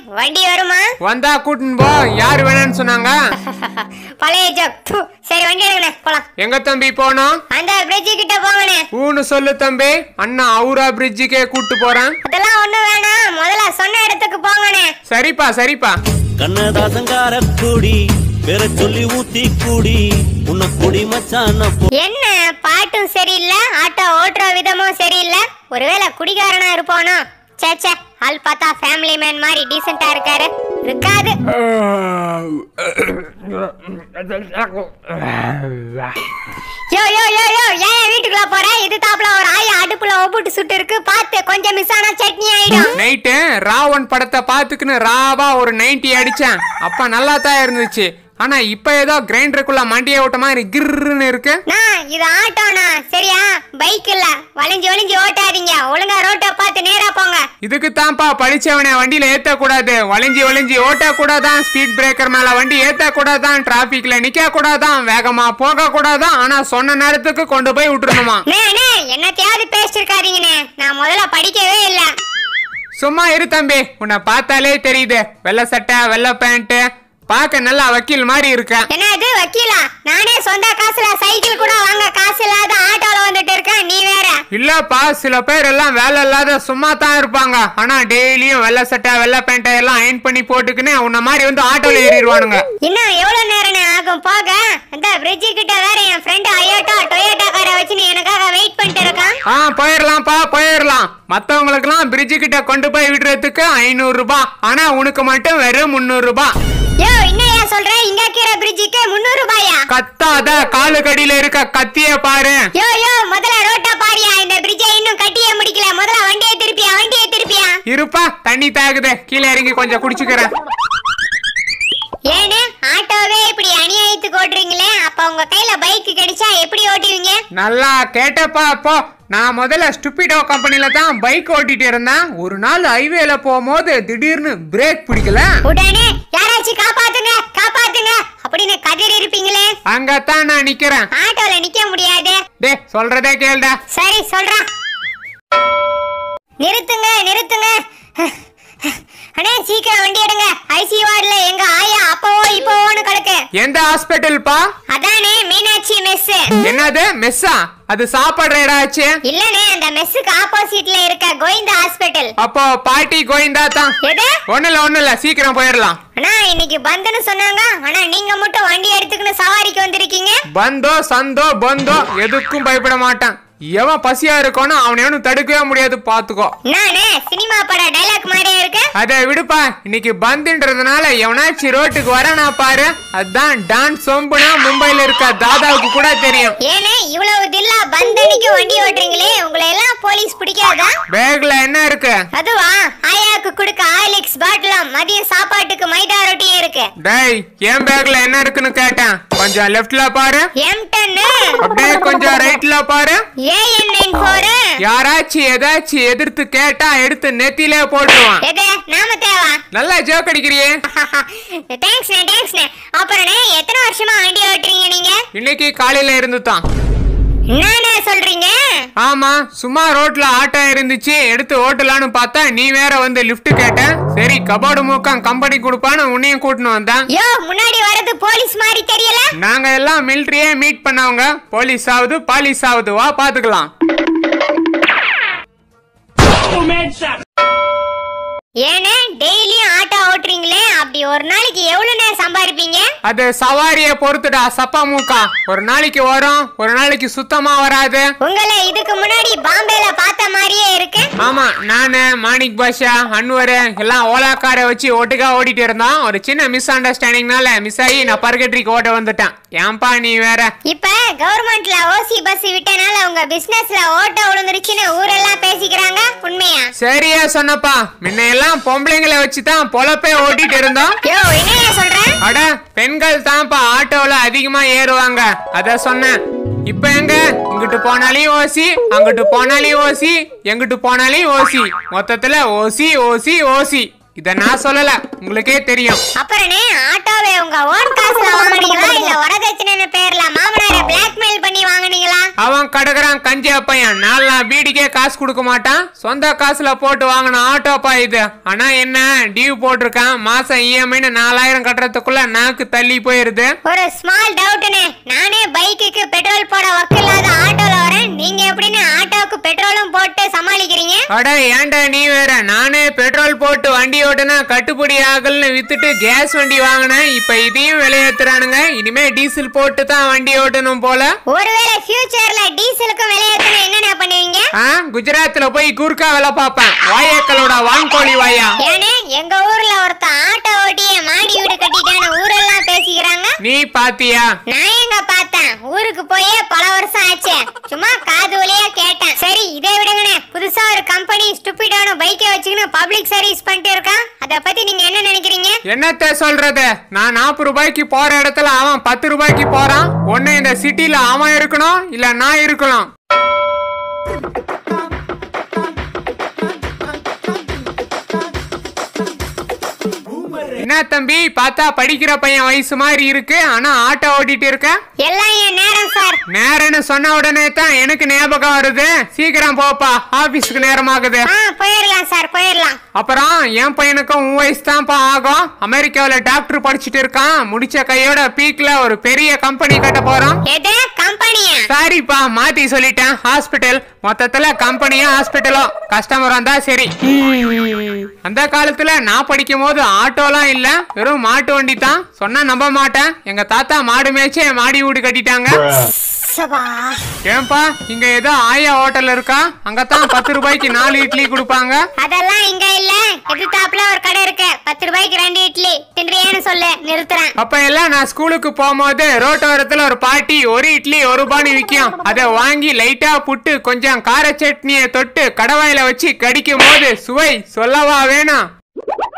வண்டி வருமா வந்தா கூட்டின்னு போ யார் வேணும்னு சொன்னாங்க பழைய ஜோக் து, சரி வண்டி எடுங்கண்ணே போலாம் எங்க தம்பி போனோம் அந்த பிரிட்ஜு கிட்ட போங்கண்ணே ஊன்னு சொல்லு தம்பி அண்ணா அவுரா பிரிட்ஜுக்கே கூட்டு போறேன் அதெல்லாம் ஒண்ணும் வேணாம் முதல்ல சொன்ன இடத்துக்கு போங்கண்ணே சரிப்பா சரிப்பா கண்ணதாசங்கார கூடி பேர சொல்லி ஊத்தி கூடி உன்னை குடி மச்சான என்ன பாட்டும் சரியில்லை ஆட்டோ ஓட்டுற விதமும் சரியில்லை ஒருவேளை குடிகாரனா இருப்பானோ சே சே ஆள் பார்த்தா ஃபேமிலி மேன் மாதிரி டீசெண்டா இருக்காரு இருக்காது யோ யோ யோ யோ ஏன் வீட்டுக்குள்ள போற இது தாப்புல ஒரு ஆயா அடுப்புல ஒப்புட்டு சுட்டு இருக்கு பார்த்து கொஞ்சம் மிஸ் ஆனா சட்னி ஆயிடும் நைட்டு ராவன் படத்தை பார்த்துக்கின்னு ராவா ஒரு நைன்டி அடிச்சேன் அப்ப நல்லா தான் இருந்துச்சு ஆனா இப்ப ஏதோ கிரைண்டருக்குள்ள மண்டிய ஓட்ட மாதிரி கிர்ன்னு இருக்கு நான் இது ஆட்டோண்ணா சரியா பைக் இல்ல வளைஞ்சு வளைஞ்சு ஓட்டாதீங்க ஒழுங்கா ரோட்டை பார்த்து நேரா போங்க இதுக்கு தான்ப்பா படிச்சவனை வண்டியில ஏத்த கூடாது வளைஞ்சி வளைஞ்சி ஓட்ட கூடாதான் ஸ்பீட் பிரேக்கர் மேல வண்டி ஏத்த கூடாதான் டிராபிக்ல நிக்க கூடாதான் வேகமா போக கூடாதான் ஆனா சொன்ன நேரத்துக்கு கொண்டு போய் விட்டுருணுமா நே நே என்னத்தையாவது பேசிருக்காதீங்கண்ணே நான் முதல்ல படிக்கவே இல்ல சும்மா இரு தம்பி உன்னை பார்த்தாலே தெரியுது வெள்ளை சட்டை வெள்ளை பேண்ட் பார்க்க நல்லா வக்கீல் மாதிரி இருக்க என்ன இது வக்கீலா நானே சொந்த காசுல சைக்கிள் கூட வாங்க காசு இல்லாத ஆட்டோல வந்துட்டு இருக்கேன் நீ வேற இல்லப்பா சில பேர் எல்லாம் வேலை இல்லாத சும்மா தான் இருப்பாங்க ஆனா டெய்லியும் வெள்ளை சட்டை வெள்ளை பேண்ட்டை எல்லாம் அயன் பண்ணி போட்டுக்கின்னு உன்ன மாதிரி வந்து ஆட்டோல ஏறிடுவானுங்க இன்னும் எவ்வளவு நேரம் ஆகும் போக அந்த பிரிட்ஜ் கிட்ட வேற என் ஃப்ரெண்ட் அயோட்டா டொயோட்டா காரை வச்சு நீ எனக்காக வெயிட் பண்ணிட்டு இருக்கான் ஆ போயிடலாம்ப்பா போயிடலாம் மத்தவங்களுக்குலாம் பிரிட்ஜு கிட்ட கொண்டு போய் விடுறதுக்கு ஐநூறு ரூபாய் ஆனா உனக்கு மட்டும் வெறும் முந்நூறு ரூபாய் யோ என்னையா சொல்ற இங்க கீரை பிரிட்ஜுக்கு முந்நூறு ரூபாயா கத்தாத காலு கடியில இருக்க கத்திய பாரு யோ யோ முதல்ல ரோட்டை பாரியா இந்த பிரிட்ஜை இன்னும் கட்டியே முடிக்கல முதல்ல வண்டியை திருப்பியா வண்டியை திருப்பியா இருப்பா தண்ணி தாகுது கீழே இறங்கி கொஞ்சம் குடிச்சுக்கிறேன் ஏன்னு ஆட்டோவே இப்படி அநியாயத்துக்கு ஓட்டுறீங்களே அப்ப உங்க கையில பைக் கிடைச்சா எப்படி ஓட்டுவீங்க நல்லா கேட்டப்பா அப்போ நான் முதல்ல ஸ்டுபிடோ கம்பெனில தான் பைக் ஓட்டிட்டு இருந்தேன் ஒரு நாள் ஹைவேல போகும்போது திடீர்னு பிரேக் பிடிக்கல உடனே யாராச்சும் காப்பாத்துங்க காப்பாத்துங்க அப்படின்னு கதறி இருப்பீங்களே அங்கத்தான் நான் நிக்கிறேன் ஆட்டோல நிக்க முடியாது டே சொல்றதே கேளுடா சரி சொல்றேன் நிறுத்துங்க நிறுத்துங்க அண்ணே சீக்கிரம் வண்டி எடுங்க ஐசி வார்டுல எங்க ஆயா அப்பவோ இப்போவோன்னு கிடக்கு எந்த ஹாஸ்பிட்டல்ப்பா அதானே மீனாட்சி மெஸ் என்னது மெஸ்ஸா அது சாப்பிடுற இடம் ஆச்சு இல்லனே அந்த மெஸ்ஸுக்கு ஆப்போசிட்ல இருக்க கோவிந்தா ஹாஸ்பிட்டல் அப்போ பாட்டி கோயிந்தா தான் எது ஒண்ணுல ஒண்ணுல சீக்கிரம் போயிடலாம் அண்ணா இன்னைக்கு பந்துன்னு சொன்னாங்க ஆனா நீங்க மட்டும் வண்டி எடுத்துக்கின்னு சவாரிக்கு வந்திருக்கீங்க பந்தோ சந்தோ பந்தோ எதுக்கும் பயப்பட மாட்டான் எவன் பசியா இருக்கானோ அவனை ஒன்றும் தடுக்கவே முடியாது பாத்துக்கோ நானே சினிமா பட டைலாக் மாதிரியே இருக்கு அதை விடுப்பா இன்னைக்கு பந்துன்றதுனால எவனாச்சும் ரோட்டுக்கு வரானா பாரு அதான் டான்ஸ் சொம்புனா மும்பைல இருக்க தாதாவுக்கு கூட தெரியும் ஏனே இவ்வளவு தில்லா பந்தனிக்கு வண்டி ஓட்டுறீங்களே உங்களை எல்லாம் போலீஸ் பிடிக்காதா பேக்ல என்ன இருக்கு அதுவா ஆயாக்கு கொடுக்க ஆயிலிக்ஸ் பாட்டிலும் மதியம் சாப்பாட்டுக்கு மைதா ரொட்டியும் இருக்கு டேய் என் பேக்ல என்ன இருக்குன்னு கேட்டேன் கொஞ்சம் லெஃப்ட்ல பாரு எம் டென்னு அப்படியே கொஞ்சம் ரைட்ல பாரு ஏஎன் நைன் ஃபோரு யாராச்சும் ஏதாச்சும் எதிர்த்து கேட்டா எடுத்து நெத்திலே போட்டுருவான் எது நாம தேவா நல்லா ஜோக் அடிக்கிறியே தேங்க்ஸ்ண்ணே தேங்க்ஸ்ண்ணே அப்புறம்ண்ணே எத்தனை வருஷமா வண்டி ஓட்டுறீங்க நீங்க இன்னைக்கு காலையில இருந்து தான் என்னண்ணே சொல்றீங்க ஆமா சும்மா ரோட்ல ஆட்டோ இருந்துச்சு எடுத்து ஓட்டலான்னு பார்த்தா நீ வேற வந்து லிஃப்ட் கேட்ட சரி கபாடு மூக்கம் கம்பெனி கொடுப்பான்னு உன்னையும் கூட்டின்னு வந்தேன் யோ முன்னாடி வர்றது போலீஸ் மாதிரி தெரியல நாங்க எல்லாம் மிலிட்ரியே மீட் பண்ணவங்க போலீஸ் ஆகுது பாலிஸ் ஆகுது வா பாத்துக்கலாம் ஏனே டெய்லியும் ஆட்டோ ஓட்டுறீங்களே அப்படி ஒரு நாளைக்கு எவ்வளவுண்ணே சம்பாதிப்பீங்க அது சவாரிய பொறுத்துடா சப்பா மூக்கா ஒரு நாளைக்கு வரும் ஒரு நாளைக்கு சுத்தமா வராது உங்களை இதுக்கு முன்னாடி பாம்பேல பார்த்த மாதிரியே இருக்கு ஆமா நானு மாணிக் பாஷா அன்வர் எல்லாம் ஓலா காரை வச்சு ஒட்டுக்கா ஓடிட்டு இருந்தோம் ஒரு சின்ன மிஸ் அண்டர்ஸ்டாண்டிங்னால மிஸ் ஆகி நான் பர்கட்ரிக்கு ஓட்ட வந்துட்டேன் ஏன்பா நீ வேற இப்ப கவர்மெண்ட்ல ஓசி பஸ் விட்டனால உங்க பிசினஸ்ல ஓட்ட விழுந்துருச்சுன்னு ஊரெல்லாம் பேசிக்கிறாங்க உண்மையா சரியா சொன்னப்பா முன்ன எல்லாம் பொம்பளைங்களை வச்சு தான் பொழப்பே ஓட்டிட்டு இருந்தோம் யோ என்னையா சொல்ற அட பெண்கள் தான்ப்பா ஆட்டோல அதிகமா ஏறுவாங்க அத சொன்னேன் இப்ப எங்க இங்கிட்டு போனாலையும் ஓசி அங்கிட்டு போனாலையும் ஓசி எங்கிட்டு போனாலையும் ஓசி மொத்தத்துல ஓசி ஓசி ஓசி இத நான் சொல்லல உங்களுக்கே தெரியும் அப்புறனே ஆட்டோவை உங்க ஓன் காசுல வாங்குனீங்களா இல்ல வரதட்சணை பேர்ல மாமனாரை பிளாக்மெயில் பண்ணி வாங்குனீங்களா அவன் கடக்குறான் கஞ்சி பையன் நாலு நாள் பீடிக்கே காசு கொடுக்க மாட்டான் சொந்த காசுல போட்டு வாங்கின ஆட்டோப்பா இது ஆனா என்ன டியூ போட்டிருக்கான் மாசம் இஎம்ஐன்னு நாலாயிரம் கட்டுறதுக்குள்ள நாக்கு தள்ளி போயிருது ஒரு ஸ்மால் டவுட்னே நானே பைக்குக்கு பெட்ரோல் போட வக்கில்லாத ஆட்டோல வரேன் நீங்க எப்படின்னு ஆட்டோவுக்கு பெட்ரோலும் போட்டு சமாளிக்கிறீங்க அட ஏன்டா நீ வேற நானே பெட்ரோல் போட்டு வண்டி ஓட்டுனா கட்டுப்படி ஆகல்னு வித்துட்டு கேஸ் வண்டி வாங்கினேன் இப்ப இதையும் விலையேத்துறானுங்க இனிமே டீசல் போட்டு தான் வண்டி ஓட்டணும் போல ஒருவேளை ஃபியூச்சர்ல டீசலுக்கும் விலையேத்தனா என்னென்ன பண்ணுவீங்க ஆ குஜராத்ல போய் கூர்க்கா வேலை பார்ப்பேன் வாயக்களோட வான்கோழி வாயா ஏனே எங்க ஊர்ல ஒருத்தன் ஆட்டோ ஓட்டியே மாடி வீடு கட்டிட்டான்னு ஊரெல்லாம் பேசிக்கிறாங்க நீ பாத்தியா நான் எங்க பார்த்தேன் ஊருக்கு போயே பல வருஷம் ஆச்சு சும்மா காது வழியா கேட்டேன் சரி இதை விடுங்கண்ணே புதுசா ஒரு கம்பெனி ஸ்டூபிடான பைக்கை வச்சுக்கின்னு பப்ளிக் சர்வீஸ் பண்ணிட்டு இருக்கான் அத பத்தி நீங்க என்ன நினைக்கிறீங்க என்னத்த சொல்றது நான் நாற்பது ரூபாய்க்கு போற இடத்துல அவன் பத்து ரூபாய்க்கு போறான் ஒண்ணு இந்த சிட்டில அவன் இருக்கணும் இல்ல நான் இருக்கணும் என்ன தம்பி பார்த்தா படிக்கிற பையன் வயசு மாதிரி இருக்கு ஆனா ஆட்டோ ஓட்டிட்டு இருக்க எல்லாம் என் நேரம் சார் நேரம்னு சொன்ன உடனே தான் எனக்கு ஞாபகம் வருது சீக்கிரம் போப்பா ஆபீஸ்க்கு நேரமாகுது ஆ போயிடலாம் சார் போயிடலாம் அப்புறம் என் பையனுக்கும் உன் வயசு தான்ப்பா ஆகும் அமெரிக்காவில் டாக்டர் படிச்சுட்டு இருக்கான் முடிச்ச கையோட பீக்ல ஒரு பெரிய கம்பெனி கட்ட போறோம் எது கம்பெனியா சாரிப்பா மாத்தி சொல்லிட்டேன் ஹாஸ்பிட்டல் மொத்தத்துல கம்பெனியும் ஹாஸ்பிட்டலும் கஸ்டமர் வந்தா சரி அந்த காலத்துல நான் படிக்கும் போது ஆட்டோலாம் இல்ல வெறும் மாட்டு வண்டி தான் சொன்னா நம்ப மாட்டேன் எங்க தாத்தா மாடு மேய்ச்சே மாடி வீடு கட்டிட்டாங்க சபா ஏன்பா இங்க ஏதோ ஆயா ஹோட்டல் இருக்கா அங்கதான் பத்து ரூபாய்க்கு நாலு இட்லி கொடுப்பாங்க அதெல்லாம் இங்க இல்ல எதிர்த்தாப்புல ஒரு கடை இருக்கு பத்து ரூபாய்க்கு ரெண்டு இட்லி தின்றியான்னு சொல்லு நிறுத்துறேன் அப்ப எல்லாம் நான் ஸ்கூலுக்கு போகும்போது ரோட்டோரத்துல ஒரு பாட்டி ஒரு இட்லி ஒரு ரூபான்னு விற்கும் அதை வாங்கி லைட்டா புட்டு கொஞ்சம் கார சட்னியை தொட்டு கடவாயில வச்சு கடிக்கும் போது சுவை சொல்லவா வேணாம்